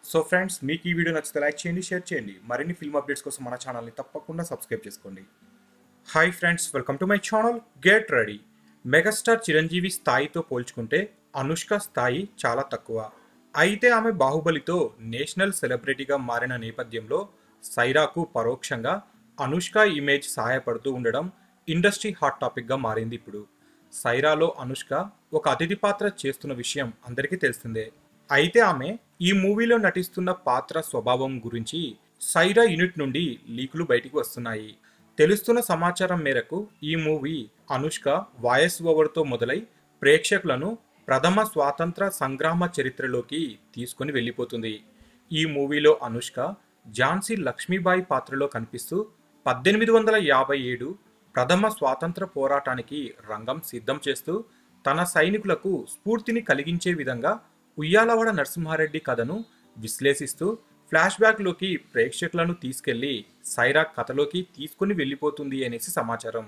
so friends మీకు ఈ video నచ్చితే లైక్ చేయండి షేర్ చేయండి మరిన్ని ఫిల్మ్ అప్డేట్స్ కోసం మన ఛానల్ని తప్పకుండా సబ్స్క్రైబ్ చేసుకోండి hi friends welcome to my channel get ready megastar Chiranjeevi స్థాయితో పోల్చుకుంటే అనుష్క స్థాయి చాలా తక్కువ అయితే ఆమె బాహుబలితో నేషనల్ సెలబ్రిటీగా మారిన నేపథ్యంలో సైరాకు పరోక్షంగా అనుష్క ఇమేజ్ సహాయపడుతూ ఉండడం ఇండస్ట్రీ హాట్ టాపిక్గా మారింది ఇప్పుడు సైరాలో అనుష్క ఒక అతిథి పాత్ర చేస్తున్న విషయం అందరికీ తెలిసిందే అయితే ఆమె ఈ మూవీలో నటిస్తున్న పాత్ర స్వభావం గురించి సైరా యూనిట్ నుండి లీకులు బయటికి వస్తున్నాయి తెలుస్తున్న సమాచారం మేరకు ఈ మూవీ అనుష్క వాయిస్ ఓవర్తో మొదలై ప్రేక్షకులను ప్రథమ స్వాతంత్ర సంగ్రామ చరిత్రలోకి తీసుకుని వెళ్ళిపోతుంది ఈ మూవీలో అనుష్క ఝాన్సీ లక్ష్మీబాయి పాత్రలో కనిపిస్తూ పద్దెనిమిది వందల యాభై ఏడు ప్రథమ స్వాతంత్ర పోరాటానికి రంగం సిద్ధం చేస్తూ తన సైనికులకు స్ఫూర్తిని కలిగించే విధంగా ఉయ్యాలవాడ నరసింహారెడ్డి కథను విశ్లేషిస్తూ ఫ్లాష్ బ్యాక్లోకి ప్రేక్షకులను తీసుకెళ్లి సైరా కథలోకి తీసుకుని వెళ్ళిపోతుంది అనేసి సమాచారం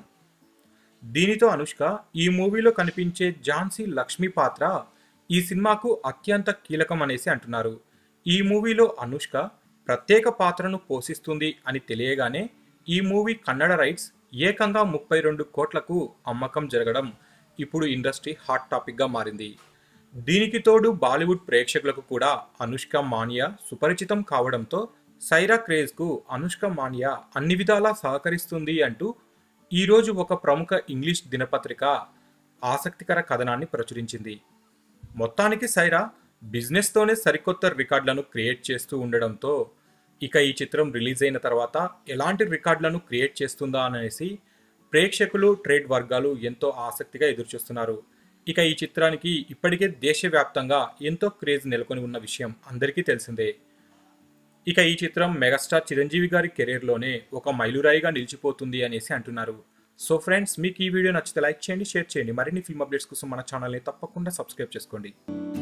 దీనితో అనుష్క ఈ మూవీలో కనిపించే ఝాన్సీ లక్ష్మి పాత్ర ఈ సినిమాకు అత్యంత కీలకం అనేసి అంటున్నారు ఈ మూవీలో అనుష్క ప్రత్యేక పాత్రను పోషిస్తుంది అని తెలియగానే ఈ మూవీ కన్నడ రైట్స్ ఏకంగా ముప్పై రెండు కోట్లకు అమ్మకం జరగడం ఇప్పుడు ఇండస్ట్రీ హాట్ టాపిక్గా మారింది దీనికి తోడు బాలీవుడ్ ప్రేక్షకులకు కూడా అనుష్క మానియా సుపరిచితం కావడంతో సైరా క్రేజ్కు అనుష్క మానియా అన్ని విధాలా సహకరిస్తుంది అంటూ ఈరోజు ఒక ప్రముఖ ఇంగ్లీష్ దినపత్రిక ఆసక్తికర కథనాన్ని ప్రచురించింది మొత్తానికి సైరా బిజినెస్తోనే సరికొత్త రికార్డులను క్రియేట్ చేస్తూ ఉండడంతో ఇక ఈ చిత్రం రిలీజ్ అయిన తర్వాత ఎలాంటి రికార్డులను క్రియేట్ చేస్తుందా అనేసి ప్రేక్షకులు ట్రేడ్ వర్గాలు ఎంతో ఆసక్తిగా ఎదురుచూస్తున్నారు ఇక ఈ చిత్రానికి ఇప్పటికే దేశవ్యాప్తంగా ఎంతో క్రేజ్ నెలకొని ఉన్న విషయం అందరికీ తెలిసిందే ఇక ఈ చిత్రం మెగాస్టార్ చిరంజీవి గారి కెరీర్లోనే ఒక మైలురాయిగా నిలిచిపోతుంది అనేసి అంటున్నారు సో ఫ్రెండ్స్ మీకు ఈ వీడియో నచ్చితే లైక్ చేయండి షేర్ చేయండి మరిన్ని ఫిల్మ్ అప్డేట్స్ కోసం మన ఛానల్ని తప్పకుండా సబ్స్క్రైబ్ చేసుకోండి